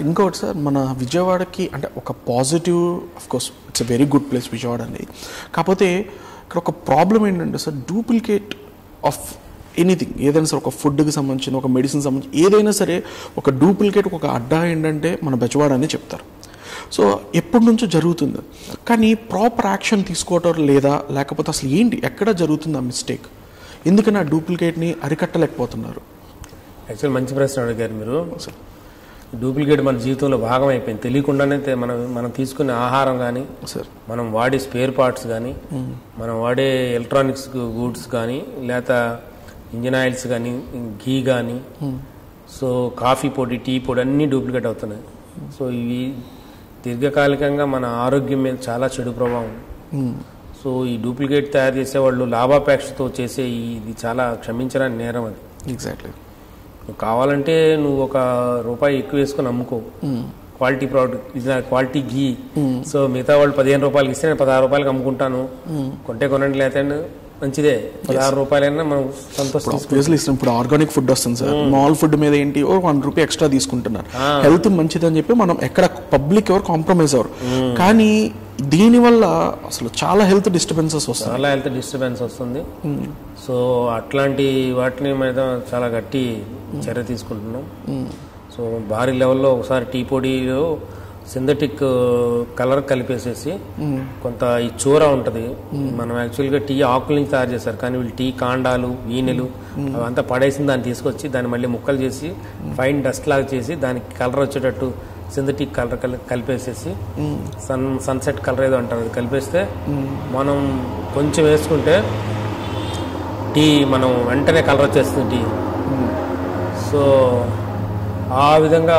ఇంకొకటి సార్ మన విజయవాడకి అంటే ఒక positive of course it's a very good place Vijayawada అనేది కాకపోతే ఇక్కడ ఒక ప్రాబ్లం ఏంటంటే సార్ డూప్లికేట్ ఆఫ్ ఎనీథింగ్ ఏదైనా సరే ఒక ఫుడ్కి సంబంధించిన ఒక మెడిసిన్ సంబంధించి ఏదైనా సరే ఒక డూప్లికేట్ ఒక అడ్డా ఏంటంటే మన బెజవాడ అని చెప్తారు సో ఎప్పటి నుంచో జరుగుతుంది కానీ ప్రాపర్ యాక్షన్ తీసుకోవటం లేదా లేకపోతే అసలు ఏంటి ఎక్కడ జరుగుతుంది ఆ మిస్టేక్ ఎందుకని ఆ డూప్లికేట్ని అరికట్టలేకపోతున్నారు యాక్చువల్ మంచి ప్రశ్న అడిగారు మీరు డూప్లికేట్ మన జీవితంలో భాగం అయిపోయింది తెలియకుండానే తె- మనం మనం తీసుకునే ఆహారం కానీ సార్ మనం వాడే స్పేర్ పార్ట్స్ కానీ మనం వాడే ఎలక్ట్రానిక్స్ గూడ్స్ కానీ లేక ఇంజిన్ ఆయిల్స్ కానీ ఘీ కానీ సో కాఫీ పొడి టీ పొడి అన్నీ డూప్లికేట్ అవుతున్నాయి సో ఇవి దీర్ఘకాలికంగా మన ఆరోగ్యం మీద చాలా చెడు ప్రభావం సో ఈ డూప్లికేట్ తయారు చేసే వాళ్ళు లాభాపేక్షతో చేసే ఈ- ఇది చాలా క్షమించడానికి నేరం అది ఎగ్జాక్ట్లీ నువ్వు కావాలంటే నువ్వు ఒక రూపాయి ఎక్కువ వేసుకొని అమ్ముకో క్వాలిటీ ప్రోడక్ట్ ఇది క్వాలిటీ ఘీ సో మిగతా వాళ్ళు పదిహేను రూపాయలకి ఇస్తే నేను పదహారు రూపాయలకి అమ్ముకుంటాను కొంటే కొనండి లేదంటే మంచిదే పదహారు రూపాయలైనా మనం సంతోషం ఆబ్వియస్లీ ఇష్టం ఇప్పుడు ఆర్గానిక్ ఫుడ్ వస్తుంది సార్ మాల్ ఫుడ్ మీద ఏంటి ఓ వన్ రూపీ ఎక్స్ట్రా తీసుకుంటున్నారు హెల్త్ మంచిది అని చెప్పి మనం ఎక్కడ పబ్లిక్ ఎవరు కాంప్రమైజ్ అవ్వరు కానీ దీనివల్ల అసలు చాలా హెల్త్ డిస్టర్బెన్సెస్ వస్తాయి చాలా హెల్త్ డిస్టర్బెన్స్ వస్తుంది సో అట్లాంటి వాటిని మీద చాలా గట్టి చర్య తీసుకుంటున్నాం సో భారీ లెవెల్లో ఒకసారి టీ పొడిలో సింథటిక్ కలర్ కలిపేసేసి కొంత ఈ చూర ఉంటుంది మనం యాక్చువల్గా టీ ఆకుల నుంచి తయారు చేస్తారు కానీ వీళ్ళు టీ కాండాలు వీనెలు అవంతా పడేసి దాన్ని తీసుకొచ్చి దాన్ని మళ్ళీ ముక్కలు చేసి ఫైన్ డస్ట్ లాగా చేసి దానికి కలర్ వచ్చేటట్టు సింథటిక్ కలర్ కలి కలిపేసేసి సన్ సన్సెట్ కలర్ ఏదో అంటారు అది కలిపేస్తే మనం కొంచెం వేసుకుంటే టీ మనం వెంటనే కలర్ వచ్చేస్తుంది టీ సో ఆ విధంగా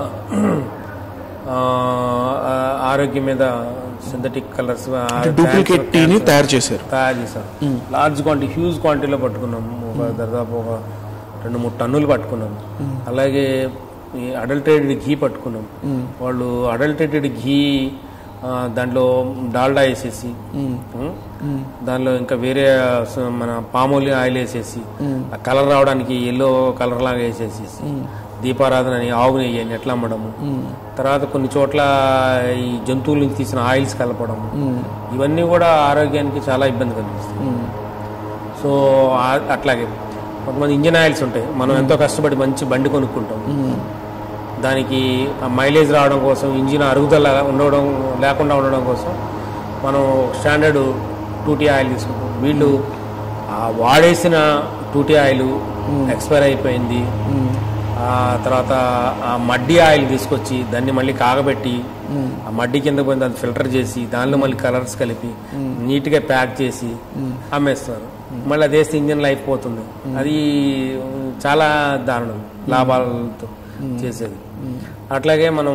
ఆ, ఆ, ఆరోగ్యం మీద సింథటిక్ కలర్స్ డూప్లికేట్ టీని తయారు చేశారు తయారు చేశాం లార్జ్ క్వాంటిటీ హ్యూజ్ క్వాంటిటీలో పట్టుకున్నాము ఒక దాదాపు ఒక రెండు మూడు టన్నులు పట్టుకున్నాము అలాగే ఈ అడల్టరేటెడ్ ఘీ పట్టుకున్నాం వాళ్ళు అడల్టరేటెడ్ ఘీ ఆ, దాంట్లో డాల్డా వేసేసి ఉం? దానిలో ఇంకా వేరే స- మన పామోలి ఆయిల్ వేసేసి ఆ కలర్ రావడానికి ఎల్లో కలర్ లాగా వేసేసి దీపారాధన అని ఆవు నెయ్యి అని ఎట్లా అమ్మడము తర్వాత కొన్ని చోట్ల ఈ జంతువుల నుంచి తీసిన ఆయిల్స్ కలపడం ఇవన్నీ కూడా ఆరోగ్యానికి చాలా ఇబ్బంది కలిగిస్తాయి సో ఆ- అట్లాగే కొంతమంది ఇంజిన్ ఆయిల్స్ ఉంటాయి మనం ఎంతో కష్టపడి మంచి బండి కొనుక్కుంటాం దానికి ఆ మైలేజ్ రావడం కోసం ఇంజిన్ అరుగుదల ఉండడం లేకుండా ఉండడం కోసం మనం స్టాండర్డ్ టూటీ ఆయిల్ తీసుకుంటాం వీళ్ళు ఆ వాడేసిన టూటీ ఆయిల్ ఎక్స్పైర్ అయిపోయింది ఆ తర్వాత ఆ మడ్డి ఆయిల్ తీసుకొచ్చి దాన్ని మళ్ళీ కాగబెట్టి ఆ మడ్డి కింద పోయి దాన్ని ఫిల్టర్ చేసి దానిలో మళ్ళీ కలర్స్ కలిపి నీట్గా ప్యాక్ చేసి అమ్మేస్తున్నారు మళ్ళీ అది వేస్తే ఇంజిన్ లైఫ్ పోతుంది అది చాలా దారుణం లాభాలతో చేసేది అట్లాగే మనం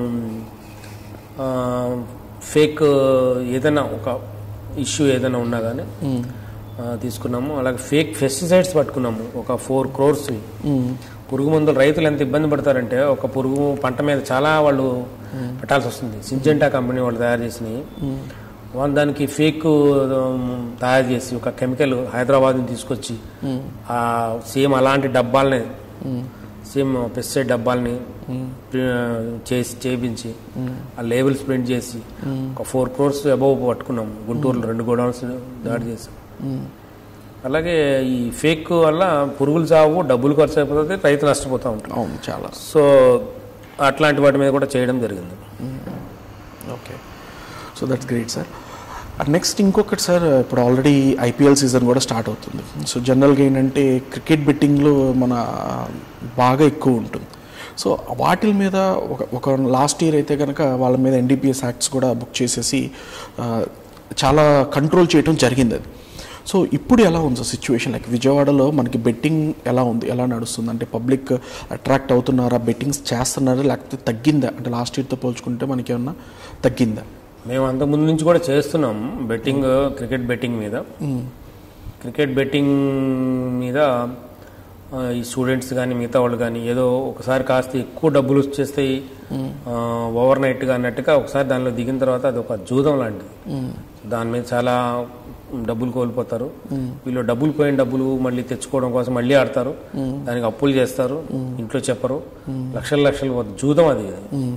ఫేక్ ఏదైనా ఒక ఇష్యూ ఏదైనా ఉన్నా కానీ తీసుకున్నాము అలాగే ఫేక్ పెస్టిసైడ్స్ పట్టుకున్నాము ఒక ఫోర్ క్రోర్స్ పురుగు మందులు రైతులు ఎంత ఇబ్బంది పడతారంటే ఒక పురుగు పంట మీద చాలా వాళ్ళు పెట్టాల్సి వస్తుంది సింజెంటా కంపెనీ వాళ్ళు తయారు చేసినవి వాళ్ళు దానికి ఫేక్ తయారు చేసి ఒక కెమికల్ హైదరాబాద్ నుంచి తీసుకొచ్చి ఆ సేమ్ అలాంటి డబ్బాలనే సేమ్ పెస్టిసైడ్ డబ్బాలని ప్రి- చేసి చేపించి ఆ లేబుల్స్ ప్రింట్ చేసి ఒక ఫోర్ క్రోర్స్ అబౌవ్ పట్టుకున్నాం గుంటూరులో రెండు గోడౌన్స్ దాడి చేసాం అలాగే ఈ ఫేక్ వల్ల పురుగులు చావు డబ్బులు ఖర్చు అయిపోతుంది రైతు నష్టపోతూ ఉంటారు అవును చాలా సో అట్లాంటి వాటి మీద కూడా చేయడం జరిగింది okay so that's great sir next ఇంకొకటి సార్ ఇప్పుడు ఆల్రెడీ ఐపీఎల్ సీజన్ కూడా స్టార్ట్ అవుతుంది సో జనరల్గా ఏంటంటే క్రికెట్ బెట్టింగ్లో మన బాగా ఎక్కువ ఉంటుంది సో వాటి మీద ఒక ఒక లాస్ట్ ఇయర్ అయితే కనుక వాళ్ళ మీద ఎన్డీపీఎస్ యాక్ట్స్ కూడా బుక్ చేసేసి ఆ, చాలా కంట్రోల్ చేయడం జరిగింది అది సో ఇప్పుడు ఎలా ఉంది సార్ సిచ్యువేషన్ లైక్ విజయవాడలో మనకి బెట్టింగ్ ఎలా ఉంది ఎలా నడుస్తుంది అంటే పబ్లిక్ అట్రాక్ట్ అవుతున్నారా బెట్టింగ్స్ చేస్తున్నారా లేకపోతే తగ్గిందా అంటే లాస్ట్ ఇయర్తో పోల్చుకుంటే మనకి ఏమన్నా తగ్గిందా మేము అంతకు ముందు నుంచి కూడా చేస్తున్నాం బెట్టింగ్ క్రికెట్ బెట్టింగ్ మీద క్రికెట్ బెట్టింగ్ మీద ఆ, ఈ స్టూడెంట్స్ కానీ మిగతా వాళ్ళు కానీ ఏదో ఒకసారి కాస్త ఎక్కువ డబ్బులు వచ్చేస్తాయి ఓవర్ నైట్గా అన్నట్టుగా ఒకసారి దానిలో దిగిన తర్వాత అది ఒక జూదం లాంటిది దాని మీద చాలా డబ్బులు కోల్పోతారు వీళ్ళు డబ్బులు పోయిన డబ్బులు మళ్ళీ తెచ్చుకోవడం కోసం మళ్ళీ ఆడతారు దానికి అప్పులు చేస్తారు ఇంట్లో చెప్పరు లక్షల లక్షలు పోతుంది. జూదం అది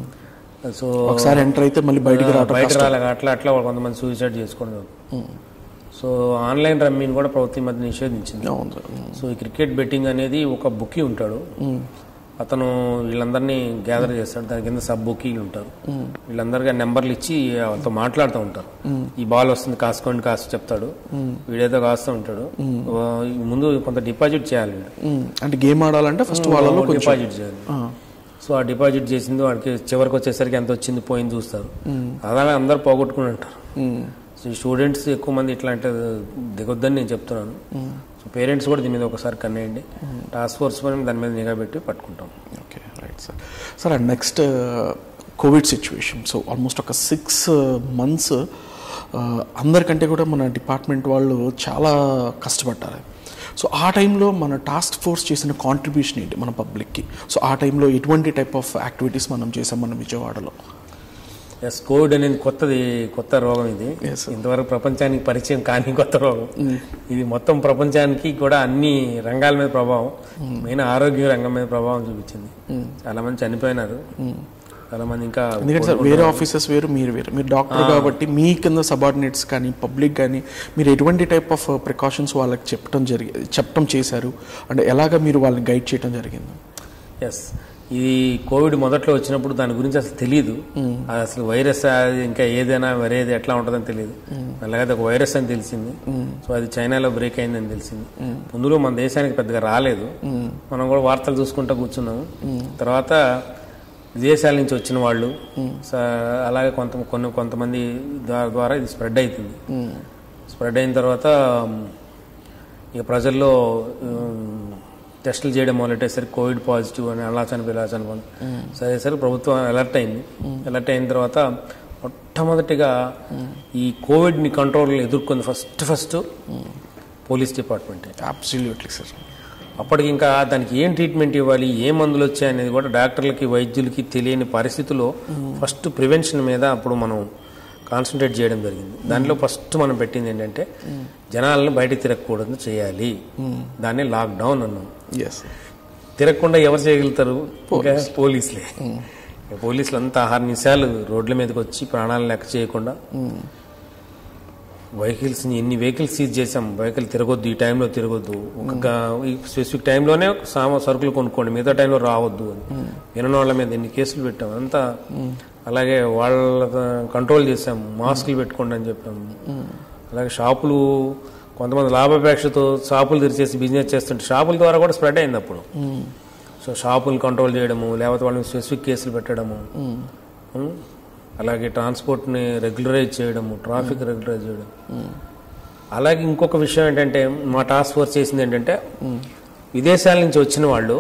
సో ఒకసారి ఎంటర్ అయితే మళ్ళీ బయటికి రావటం బయట రాలేక అట్లా అట్లా వాళ్ళు కొంతమంది సూసైడ్ చేసుకోవడం జరుగుతుంది. సో ఆన్లైన్ రమ్మీని కూడా ప్రభుత్వం ఈ మధ్య నిషేధించింది అవును సార్ సో ఈ క్రికెట్ బెట్టింగ్ అనేది ఒక బుకీ ఉంటాడు అతను వీళ్ళందరినీ గ్యాదర్ చేస్తాడు దాని కింద సబ్ బుకీలు ఉంటారు వీళ్ళందరికీ నెంబర్లు ఇచ్చి వాళ్ళతో మాట్లాడుతూ ఉంటారు ఈ బాల్ వస్తుంది కాసుకోండి కాసు చెప్తాడు వీడేదో కాస్తూ ఉంటాడు ఓ, ముందు కొంత డిపాజిట్ చేయాలి వీడు ఉమ్, అంటే గేమ్ ఆడాలంటే ఫస్ట్ వాళ్ళలో కొంచెం డిపాజిట్ చేయాలి ఆ, సో ఆ డిపాజిట్ చేసింది వాడికి చివరికి వచ్చేసరికి ఎంత వచ్చింది పోయింది చూస్తారు అలాగే అందరు పోగొట్టుకుని ఉంటారు ఉమ్, సో ఈ స్టూడెంట్స్ ఎక్కువ మంది ఇట్లాంటి దిగొద్దని నేను చెప్తున్నాను సో పేరెంట్స్ కూడా దీని మీద ఒకసారి కన్నేయండి టాస్క్ ఫోర్స్ పని దాని మీద నిఘా పెట్టి పట్టుకుంటాం okay right sir sir and next Covid situation so almost ఒక సిక్స్ మంత్స్ అందరికంటే కూడా మన డిపార్ట్మెంట్ వాళ్ళు చాలా కష్టపడ్డారు సో ఆ టైంలో మన టాస్క్ ఫోర్స్ చేసిన కాంట్రిబ్యూషన్ ఏంటి మన పబ్లిక్కి సో ఆ టైంలో ఎటువంటి టైప్ ఆఫ్ యాక్టివిటీస్ మనం చేసాం మన విజయవాడలో ఎస్ కోవిడ్ అనేది కొత్తది కొత్త రోగం ఇది Yes, sir. ఇంతవరకు ప్రపంచానికి పరిచయం కాని కొత్త రోగం ఇది మొత్తం ప్రపంచానికి కూడా అన్ని రంగాల మీద ప్రభావం మెయిన్ ఆరోగ్య రంగం మీద ప్రభావం చూపించింది చాలా మంది చనిపోయినారు చాలా మంది ఇంకా ఎందుకంటే సార్ వేరే ఆఫీసెస్ వేరు మీరు వేరు మీరు డాక్టర్ కాబట్టి మీ కింద సబార్డినేట్స్ కానీ పబ్లిక్ కానీ మీరు ఎటువంటి టైప్ ఆఫ్ ప్రికాషన్స్ వాళ్ళకి చెప్పడం జరిగి చెప్పడం చేశారు అంటే ఎలాగ మీరు వాళ్ళని గైడ్ చేయడం జరిగింది ఎస్ ఇది కోవిడ్ మొదట్లో వచ్చినప్పుడు దాని గురించి అసలు తెలియదు అది అసలు వైరస్ అది ఇంకా ఏదైనా వేరేది ఎట్లా ఉంటుందని తెలియదు అలాగే అది ఒక వైరస్ అని తెలిసింది సో అది చైనాలో బ్రేక్ అయిందని తెలిసింది ముందులో మన దేశానికి పెద్దగా రాలేదు మనం కూడా వార్తలు చూసుకుంటూ కూర్చున్నాము తర్వాత విదేశాల నుంచి వచ్చిన వాళ్ళు స- అలాగే కొంత కొన్ని కొంతమంది ద్వారా ద్వారా ఇది స్ప్రెడ్ అవుతుంది స్ప్రెడ్ అయిన తర్వాత ఉమ్, ఇక ప్రజల్లో ఉమ్, టెస్టులు చేయడం మొదలెట్టేసరికి కోవిడ్ పాజిటివ్ అని అలా చనిపోయి ఇలా చనిపోయింది సరే సరే ప్రభుత్వం అలర్ట్ అయింది అలర్ట్ అయిన తర్వాత మొట్టమొదటిగా ఈ కోవిడ్ని కంట్రోల్ ఎదుర్కొంది first first police department absolutely sir అప్పటికి ఇంకా దానికి ఏం ట్రీట్మెంట్ ఇవ్వాలి ఏ మందులు వచ్చాయి అనేది కూడా డాక్టర్లకి వైద్యులకి తెలియని పరిస్థితిలో ఫస్ట్ ప్రివెన్షన్ మీద అప్పుడు మనం కాన్సన్ట్రేట్ చేయడం జరిగింది దానిలో ఫస్ట్ మనం పెట్టింది ఏంటంటే జనాలను బయట తిరగకూడదు చేయాలి దాన్ని లాక్డౌన్ అన్నాం ఎస్ తిరగకుండా ఎవరు చేయగలుగుతారు ఇంకా పోలీసులే పోలీసులు అంతా ఆహార నిమిషాలు రోడ్ల మీదకి వచ్చి ప్రాణాలను లెక్క చేయకుండా వెహికల్స్ ఎన్ని వెహికల్స్ సీజ్ చేసాం వెహికల్ తిరగొద్దు ఈ టైంలో తిరగొద్దు ఒక గా- ఈ స్పెసిఫిక్ టైంలోనే సామ సరుకులు కొనుక్కోండి మిగతా టైంలో రావద్దు అని వినని వాళ్ళ మీద ఎన్ని కేసులు పెట్టాం అంతా అలాగే వాళ్ళ కంట్రోల్ చేసాం మాస్కులు పెట్టుకోండి అని చెప్పాము అలాగే షాపులు కొంతమంది లాభాపేక్షతో షాపులు తెరిచేసి బిజినెస్ చేస్తుంటే షాపుల ద్వారా కూడా స్ప్రెడ్ అయింది అప్పుడు సో షాపులు కంట్రోల్ చేయడము లేకపోతే వాళ్ళని స్పెసిఫిక్ కేసులు పెట్టడము ఉం? అలాగే ట్రాన్స్పోర్ట్ని రెగ్యులరైజ్ చేయడము ట్రాఫిక్ రెగ్యులరైజ్ చేయడం అలాగే ఇంకొక విషయం ఏంటంటే మా టాస్క్ ఫోర్స్ చేసింది ఏంటంటే విదేశాల నుంచి వచ్చిన వాళ్ళు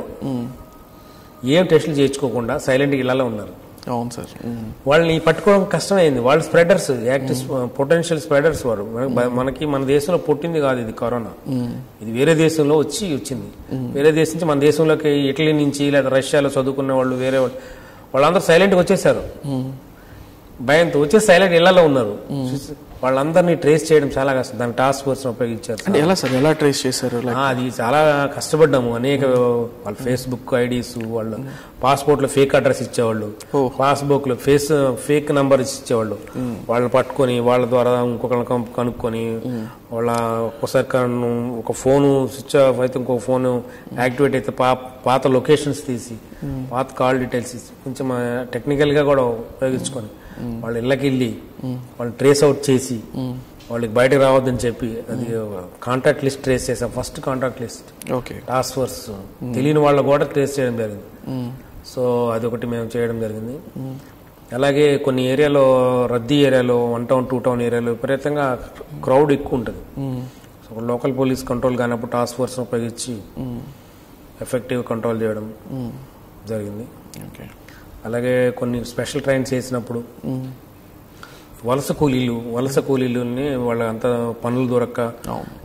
ఏం టెస్టులు చేయించుకోకుండా సైలెంట్గా ఇళ్లలో ఉన్నారు అవును సార్ వాళ్ళని పట్టుకోవడం కష్టమైంది వాళ్ళు స్ప్రెడర్స్ యాక్టివ్ పొటెన్షియల్ స్ప్రెడర్స్ వారు మన- మనకి మన దేశంలో పుట్టింది కాదు ఇది కరోనా ఇది వేరే దేశంలో వచ్చి వచ్చింది వేరే దేశం నుంచి మన దేశంలోకి ఇటలీ నుంచి లేదా రష్యాలో చదువుకున్న వాళ్ళు వేరే వాళ్ళు వాళ్ళందరూ సైలెంట్గా వచ్చేసారు భయంతో వచ్చేసి సైలెంట్ ఇళ్లలో ఉన్నారు వాళ్ళందరినీ ట్రేస్ చేయడం చాలా కష్టం దాని టాస్క్ ఫోర్స్ ఉపయోగించారు అంటే ఎలా సార్ ఎలా ట్రేస్ చేశారు లైక్ ఆ, అది చాలా కష్టపడ్డాము అనేక వాళ్ళ ఫేస్బుక్ ఐడీస్ వాళ్ళ పాస్పోర్ట్ లో ఫేక్ అడ్రస్ ఇచ్చేవాళ్ళు పాస్బుక్ లో ఫేస్ ఫేక్ నంబర్ ఇచ్చేవాళ్ళు వాళ్ళని పట్టుకొని వాళ్ళ ద్వారా ఇంకొకరిని కం- కనుక్కొని వాళ్ళ ఒక్కసారి కను- ఒక ఫోన్ స్విచ్ ఆఫ్ అయితే ఇంకొక ఫోన్ యాక్టివేట్ అయితే పా పాత లొకేషన్స్ తీసి పాత కాల్ డీటెయిల్స్ ఇచ్చి కొంచెం టెక్నికల్ గా కూడా ఉపయోగించుకొని వాళ్ళ ఇళ్ళకి వెళ్ళి వాళ్ళని ట్రేస్ అవుట్ చేసి వాళ్ళకి బయటకు రావద్దని చెప్పి అది కాంటాక్ట్ లిస్ట్ ట్రేస్ చేసాం first contact list okay task force తెలియని వాళ్ళ కూడా ట్రేస్ చేయడం జరిగింది సో అది ఒకటి మేము చేయడం జరిగింది అలాగే కొన్ని ఏరియాలో రద్దీ ఏరియాలో వన్ టౌన్ టూ టౌన్ ఏరియాలో విపరీతంగా క్రౌడ్ ఎక్కువ ఉంటుంది సో లోకల్ పోలీస్ కంట్రోల్ కానప్పుడు టాస్క్ ఫోర్స్ ఉపయోగించి ఎఫెక్టివ్ కంట్రోల్ చేయడం జరిగింది ఓకే అలాగే కొన్ని స్పెషల్ ట్రైన్స్ చేసినప్పుడు వలస కూలీలు వలస కూలీలని వాళ్ళ అంత పనులు దొరక్క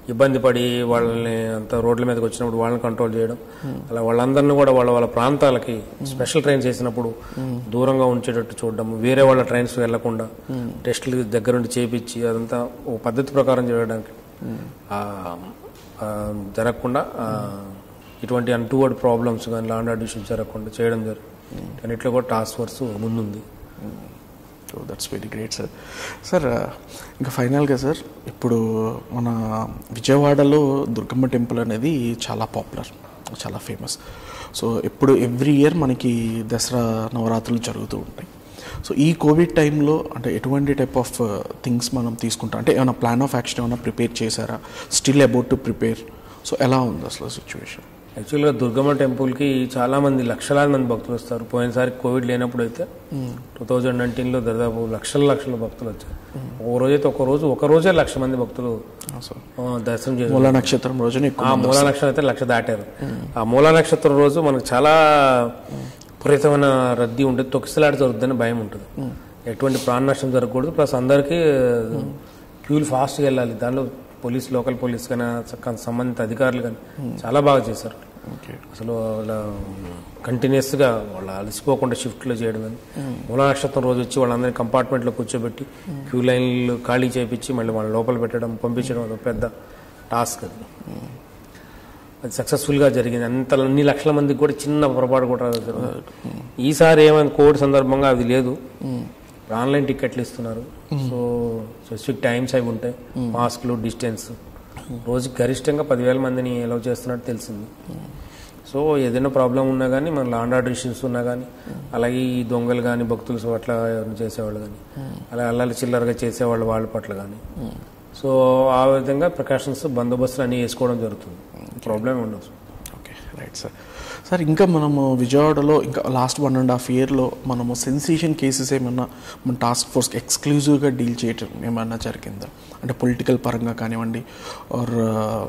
ఇబ్బంది పడి వాళ్ళని అంత రోడ్ల మీదకి వచ్చినప్పుడు వాళ్ళని కంట్రోల్ చేయడం అలా వాళ్ళందరినీ కూడా వాళ్ళ వాళ్ళ ప్రాంతాలకి స్పెషల్ ట్రైన్స్ వేసినప్పుడు దూరంగా ఉంచేటట్టు చూడడం వేరే వాళ్ళ ట్రైన్స్ వెళ్లకుండా టెస్టులు దగ్గరుండి చేపించి అదంతా ఓ పద్ధతి ప్రకారం చేయడానికి ఆ, ఆ, జరగకుండా ఆ, ఇటువంటి అన్టువర్డ్ ప్రాబ్లమ్స్ కానీ లాండ్ ఆర్డర్ ఇష్యూస్ జరగకుండా చేయడం జరుగుతుంది అన్నిట్లో కూడా టాస్క్ ఫోర్స్ ముందుంది so that's very great sir sir ఇంకా ఫైనల్గా సార్ ఇప్పుడు మన విజయవాడలో దుర్గమ్మ టెంపుల్ అనేది చాలా పాపులర్ చాలా ఫేమస్ సో ఎప్పుడు ఎవ్రీ ఇయర్ మనకి దసరా నవరాత్రులు జరుగుతూ ఉంటాయి సో ఈ కోవిడ్ టైంలో అంటే ఎటువంటి టైప్ ఆఫ్ థింగ్స్ మనం తీసుకుంటాం అంటే ఏమైనా ప్లాన్ ఆఫ్ యాక్షన్ ఏమైనా ప్రిపేర్ చేశారా still about to prepare so ఎలా ఉంది అసలు సిచ్యువేషన్ యాక్చువల్గా దుర్గమ్మ టెంపుల్కి చాలా మంది లక్షలాది మంది భక్తులు వస్తారు పోయినసారి కోవిడ్ లేనప్పుడు అయితే టూ థౌజండ్ నైన్టీన్లో దాదాపు లక్షల లక్షల భక్తులు వచ్చారు ఒక రోజు అయితే ఒక రోజు ఒక రోజే లక్ష మంది భక్తులు సో ఆ, దర్శనం చేశారు మూల నక్షత్రం రోజున ఎక్కువ ఆ మూలా నక్షత్రం అయితే లక్ష దాటారు ఆ మూలా నక్షత్రం రోజు మనకు చాలా విపరీతమైన రద్దీ ఉంటుంది తొక్కిసలాట జరుగుతుందని భయం ఉంటుంది ఎటువంటి ప్రాణ నష్టం జరగకూడదు ప్లస్ అందరికీ క్యూలు ఫాస్ట్గా వెళ్ళాలి దానిలో పోలీస్ లోకల్ పోలీస్ కానీ స- సంబంధిత అధికారులు కానీ చాలా బాగా చేశారు ఓకే అసలు వాళ్ళ కంటిన్యూస్గా వాళ్ళ అలసిపోకుండా షిఫ్ట్లో చేయడం కానీ మూలా నక్షత్రం రోజు వచ్చి వాళ్ళందరినీ కంపార్ట్మెంట్లో కూర్చోబెట్టి క్యూ లైన్లు ఖాళీ చేపించి మళ్ళీ వాళ్ళ లోపల పెట్టడం పంపించడం అదొక పెద్ద టాస్క్ అది అది సక్సెస్ఫుల్గా జరిగింది అంత అన్ని లక్షల మందికి కూడా చిన్న పొరపాటు కూడా జరగదు ఈసారి ఏమైనా కోవిడ్ సందర్భంగా అది లేదు ఆన్లైన్ టికెట్లు ఇస్తున్నారు సో స్పెసిఫిక్ టైమ్స్ అవి ఉంటాయి మాస్క్లు డిస్టెన్స్ రోజుకి గరిష్టంగా పదివేల మందిని ఎలా చేస్తున్నట్టు తెలిసింది సో ఏదైనా ప్రాబ్లం ఉన్నా కానీ మన లాండ్ ఆర్డర్ ఇష్యూస్ ఉన్నా కానీ అలాగే ఈ దొంగలు కానీ భక్తులు అట్లా ఎవరైనా చేసేవాళ్ళు కానీ అలా అల్లరి చిల్లరగా చేసేవాళ్ళు వాళ్ళ పట్ల కానీ సో ఆ విధంగా ప్రికాషన్స్ బందోబస్తులు అన్నీ వేసుకోవడం జరుగుతుంది ప్రాబ్లం ఉండదు ఓకే రైట్ సార్ సార్ ఇంకా మనము విజయవాడలో ఇంకా లాస్ట్ వన్ అండ్ హాఫ్ ఇయర్లో మనము సెన్సేషన్ కేసెస్ ఏమన్నా మన టాస్క్ ఫోర్స్కి ఎక్స్క్లూజివ్గా డీల్ చేయటం ఏమన్నా జరిగిందా అంటే పొలిటికల్ పరంగా కానివ్వండి ఆర్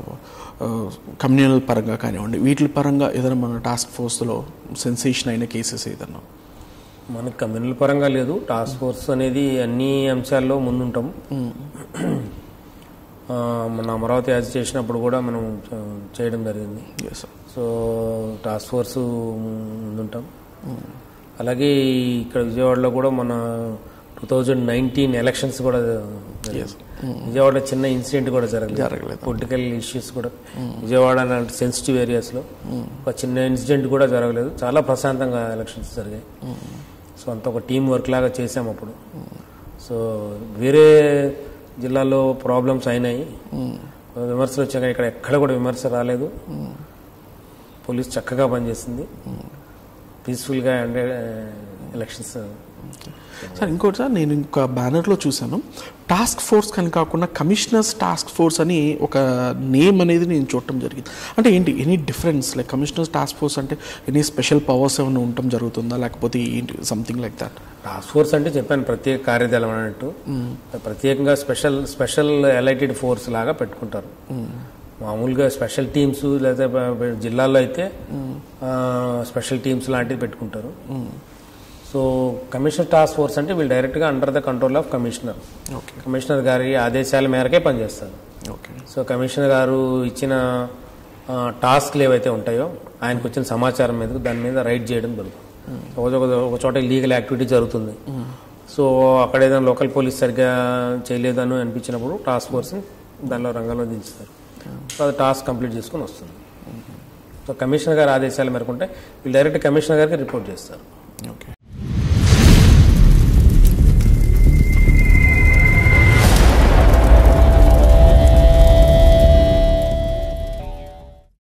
కమ్యూనల్ పరంగా కానివ్వండి వీటి పరంగా ఏదైనా మన టాస్క్ ఫోర్స్లో సెన్సేషన్ అయిన కేసెస్ ఏదన్నా మనకి కమ్యూనల్ పరంగా లేదు టాస్క్ ఫోర్స్ అనేది అన్ని అంశాల్లో ముందుంటాం ఆ, మన అమరావతి యాజ్ చేసినప్పుడు కూడా మనం ఆ, చేయడం జరిగింది yes sir so task force ముందుంటాం అలాగే ఇక్కడ విజయవాడలో కూడా మన టూ థౌజండ్ నైన్టీన్ ఎలక్షన్స్ కూడా జరిగాయి. విజయవాడలో చిన్న ఇన్సిడెంట్ కూడా జరగలేదు జరగలేదు. పొలిటికల్ ఇష్యూస్ కూడా విజయవాడ లాంటి సెన్సిటివ్ ఏరియాస్లో ఒక చిన్న ఇన్సిడెంట్ కూడా జరగలేదు చాలా ప్రశాంతంగా ఎలక్షన్స్ జరిగాయి సో అంత ఒక టీం వర్క్ లాగా చేసాం అప్పుడు సో వేరే జిల్లాలో ప్రాబ్లమ్స్ అయినాయి విమర్శలు వచ్చాక ఇక్కడ ఎక్కడ కూడా విమర్శ రాలేదు పోలీస్ చక్కగా పనిచేసింది పీస్ఫుల్గా అంటే ఎలక్షన్స్ సార్ ఇంకోటి సార్ నేను ఇంకొక బ్యానర్లో చూశాను టాస్క్ ఫోర్స్ కానీ కాకుండా కమిషనర్స్ టాస్క్ ఫోర్స్ అని ఒక నేమ్ అనేది నేను చూడటం జరిగింది అంటే ఏంటి any difference like commissioners task force అంటే ఎనీ స్పెషల్ పవర్స్ ఏమైనా ఉండటం జరుగుతుందా లేకపోతే ఏంటి something like that task force అంటే చెప్పాను ప్రత్యేక కార్యదళం అన్నట్టు ప్రత్యేకంగా స్పెషల్ స్పెషల్ ఎలైటెడ్ ఫోర్స్ లాగా పెట్టుకుంటారు మామూలుగా స్పెషల్ టీమ్స్ లేదా ప- ప- జిల్లాల్లో అయితే ఆ, స్పెషల్ టీమ్స్ లాంటివి పెట్టుకుంటారు సో కమిషనర్ టాస్క్ ఫోర్స్ అంటే వీళ్ళు డైరెక్ట్గా under the control of commissioner okay commissioner గారి ఆదేశాల మేరకే పనిచేస్తారు ఓకే సో కమిషనర్ గారు ఇచ్చిన ఆ, టాస్క్లు ఏవైతే ఉంటాయో ఆయనకు వచ్చిన సమాచారం మీద దాని మీద రైడ్ చేయడం జరుగుతుంది సపోజ్ ఒక ఒక చోట లీగల్ యాక్టివిటీ జరుగుతుంది సో అక్కడ ఏదైనా లోకల్ పోలీస్ సరిగ్గా చేయలేదని అనిపించినప్పుడు టాస్క్ ఫోర్స్ దానిలో రంగంలో దించుతారు సో అది టాస్క్ కంప్లీట్ చేసుకుని వస్తుంది సో కమిషనర్ గారి ఆదేశాల మేరకు ఉంటే వీళ్ళు డైరెక్ట్ కమిషనర్ గారికి రిపోర్ట్ చేస్తారు ఓకే